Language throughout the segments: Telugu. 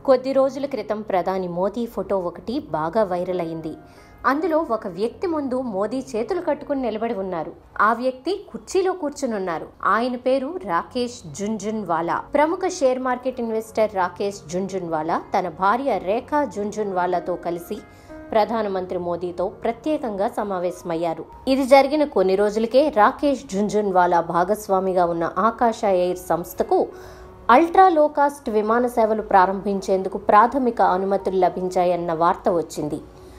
కొద్ది రోజుల క్రితం ప్రధాని మోదీ ఫోటో ఒకటి బాగా వైరల్ అయింది అందులో ఒక వ్యక్తి ముందు మోదీ చేతులు కట్టుకుని నిలబడి ఉన్నారు ఆ వ్యక్తి కుర్చీలో కూర్చునున్నారు ఆయన పేరు రాకేష్ జుంజున్వాలా ప్రముఖ share market investor Rakesh Jhunjhunwala తన భార్య రేఖా జుంజున్వాలాతో కలిసి ప్రధానమంత్రి మోదీతో ప్రత్యేకంగా సమావేశమయ్యారు ఇది జరిగిన కొన్ని రోజులకే రాకేష్ జుంజున్వాలా భాగస్వామిగా ఉన్న ఆకాశ ఎయిర్ సంస్థకు అల్ట్రా లో కాస్ట్ విమాన సేవలు ప్రారంభించేందుకు ప్రాథమిక అనుమతులు లభించాయన్న వార్త వచ్చింది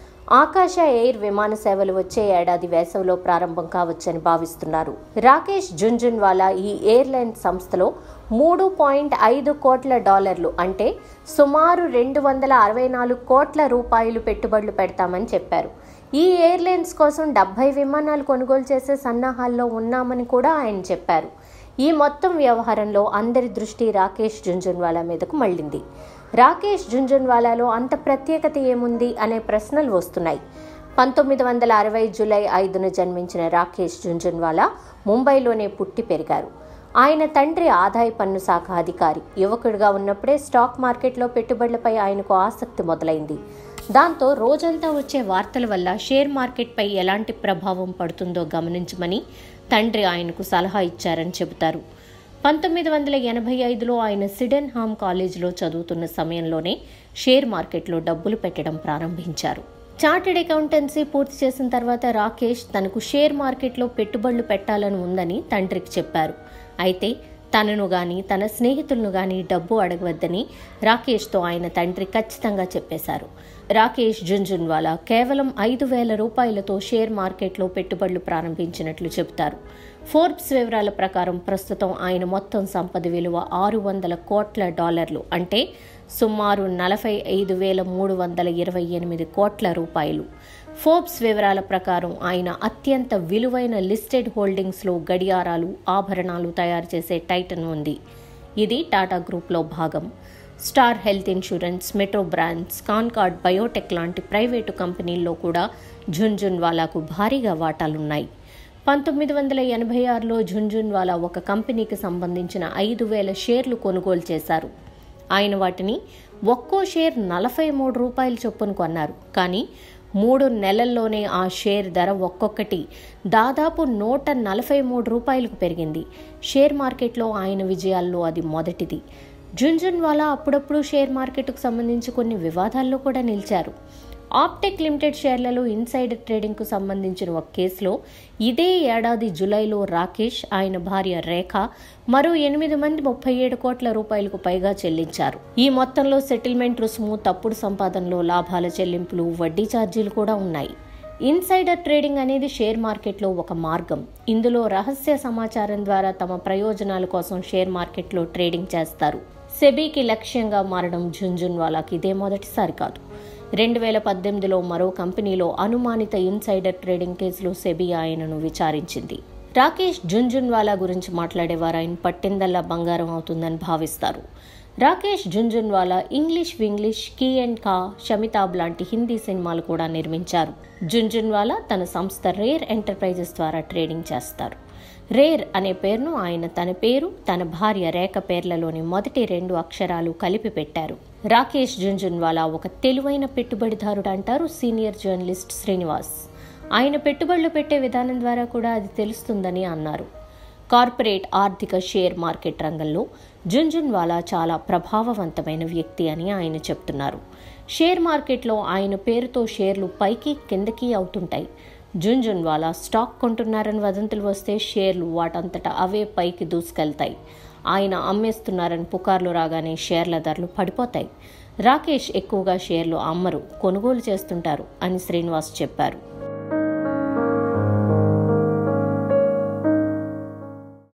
ఆకాశ ఎయిర్ విమాన సేవలు వచ్చే ఏడాది వేసవిలో ప్రారంభం కావచ్చని భావిస్తున్నారు రాకేష్ జుంజున్వాలా ఈ ఎయిర్లైన్ సంస్థలో మూడు పాయింట్ ఐదు కోట్ల డాలర్లు అంటే సుమారు రెండు వందల అరవై నాలుగు కోట్ల రూపాయలు పెట్టుబడులు పెడతామని చెప్పారు ఈ ఎయిర్లైన్స్ కోసం డెబ్బై విమానాలు కొనుగోలు చేసే సన్నాహాల్లో ఉన్నామని కూడా ఆయన చెప్పారు ఈ మొత్తం వ్యవహారంలో అందరి దృష్టి రాకేష్ జుంజున్వాలా మీదకు మళ్ళింది రాకేష్ జుంజున్వాలాలో అంత ప్రత్యేకత ఏముంది అనే ప్రశ్నలు వస్తున్నాయి పంతొమ్మిది వందల అరవై జూలై ఐదున జన్మించిన రాకేష్ జుంజున్వాలా ముంబైలోనే పుట్టి పెరిగారు ఆయన తండ్రి ఆదాయ పన్ను శాఖ అధికారి యువకుడిగా ఉన్నప్పుడే స్టాక్ మార్కెట్లో పెట్టుబడులపై ఆయనకు ఆసక్తి మొదలైంది దాంతో రోజంతా వచ్చే వార్తల వల్ల షేర్ మార్కెట్పై ఎలాంటి ప్రభావం పడుతుందో గమనించమని తండ్రి ఆయనకు సలహా ఇచ్చారని చెబుతారు పంతొమ్మిది వందల ఎనభై ఐదులో ఆయన సిడెన్ హామ్ కాలేజీలో చదువుతున్న సమయంలోనే షేర్ మార్కెట్లో డబ్బులు పెట్టడం ప్రారంభించారు చార్టెడ్ అకౌంటెన్సీ పూర్తి చేసిన తర్వాత రాకేష్ తనకు షేర్ మార్కెట్లో పెట్టుబడులు పెట్టాలని ఉందని తండ్రికి చెప్పారు అయితే తనను గాని తన స్నేహితులను గాని డబ్బు అడగవద్దని రాకేష్తో ఆయన తండ్రి ఖచ్చితంగా చెప్పేశారు రాకేష్ జుంజున్వాలా కేవలం ఐదు వేల రూపాయలతో షేర్ మార్కెట్లో పెట్టుబడులు ప్రారంభించినట్లు చెబుతారు ఫోర్బ్స్ వివరాల ప్రకారం ప్రస్తుతం ఆయన మొత్తం సంపద విలువ ఆరు వందల కోట్ల డాలర్లు అంటే సుమారు నలభై ఐదు వేల మూడు వందల ఇరవై ఎనిమిది కోట్ల రూపాయలు ఫోర్బ్స్ వివరాల ప్రకారం ఆయన అత్యంత విలువైన లిస్టెడ్ హోల్డింగ్స్లో గడియారాలు ఆభరణాలు తయారు చేసే టైటన్ ఉంది ఇది టాటా గ్రూప్లో భాగం Star Health Insurance Metro Brands Concord Biotech లాంటి ప్రైవేటు కంపెనీల్లో కూడా ఝున్ఝున్వాలాకు భారీగా వాటాలున్నాయి పంతొమ్మిది వందల ఎనభై ఆరులో ఝున్ఝున్వాలా ఒక కంపెనీకి సంబంధించిన ఐదు వేల షేర్లు కొనుగోలు చేశారు ఆయన వాటిని ఒక్కో షేర్ నలభై మూడు రూపాయల చొప్పున కొన్నారు కానీ మూడు నెలల్లోనే ఆ షేర్ ధర ఒక్కొక్కటి దాదాపు నూట నలభై మూడు రూపాయలకు పెరిగింది షేర్ మార్కెట్లో ఆయన విజయాల్లో అది మొదటిది జున్జున్వాలా అప్పుడప్పుడు షేర్ మార్కెట్కు సంబంధించి కొన్ని వివాదాల్లో కూడా నిలిచారు ఆప్టెక్ లిమిటెడ్ షేర్లలో ఇన్సైడర్ ట్రేడింగ్కు సంబంధించిన ఒక కేసులో ఇదే ఏడాది జులైలో రాకేష్ ఆయన భార్య రేఖ మరో ఎనిమిది మంది ముప్పై ఏడు కోట్ల రూపాయలకు పైగా చెల్లించారు ఈ మొత్తంలో సెటిల్మెంట్ రుసుము తప్పుడు సంపాదనలో లాభాల చెల్లింపులు వడ్డీ ఛార్జీలు కూడా ఉన్నాయి ఇన్సైడర్ ట్రేడింగ్ అనేది షేర్ మార్కెట్లో ఒక మార్గం ఇందులో రహస్య సమాచారం ద్వారా తమ ప్రయోజనాల కోసం షేర్ మార్కెట్లో ట్రేడింగ్ చేస్తారు సెబీకి లక్ష్యంగా మారడం ఝుంఝున్వాలాకి ఇదే మొదటిసారి కాదు రెండు వేల పద్దెనిమిదిలో మరో కంపెనీలో అనుమానిత ఇన్సైడర్ ట్రేడింగ్ కేసులో సెబీ ఆయనను విచారించింది రాకేష్ జుంజున్వాలా గురించి మాట్లాడేవారు ఆయన పట్టిందల్లా బంగారం అవుతుందని భావిస్తారు రాకేష్ జుంజున్వాలా ఇంగ్లీష్ వింగ్లీష్ కీ అండ్ కా షమితాబ్ లాంటి హిందీ సినిమాలు కూడా నిర్మించారు జుంజున్వాలా తన సంస్థ రేర్ ఎంటర్ప్రైజెస్ ద్వారా ట్రేడింగ్ చేస్తారు రేర్ అనే పేరును ఆయన తన పేరు తన భార్య రేఖ పేర్లలోని మొదటి రెండు అక్షరాలు కలిపి పెట్టారు రాకేష్ జుంజున్వాలా ఒక తెలివైన పెట్టుబడిదారుడు అంటారు సీనియర్ జర్నలిస్ట్ శ్రీనివాస్ ఆయన పెట్టుబడులు పెట్టే విధానం ద్వారా కూడా అది తెలుస్తుందని అన్నారు కార్పొరేట్ ఆర్థిక షేర్ మార్కెట్ రంగంలో జుంజున్వాలా చాలా ప్రభావవంతమైన వ్యక్తి అని ఆయన చెప్తున్నారు షేర్ మార్కెట్లో ఆయన పేరుతో షేర్లు పైకి కిందకి అవుతుంటాయి జుంజున్వాలా స్టాక్ కొంటున్నారని వదంతులు వస్తే షేర్లు వాటంతటా అవే పైకి దూసుకెళ్తాయి ఆయన అమ్మేస్తున్నారని పుకార్లు రాగానే షేర్ల ధరలు పడిపోతాయి రాకేష్ ఎక్కువగా షేర్లు అమ్మరు కొనుగోలు చేస్తుంటారు అని శ్రీనివాస్ చెప్పారు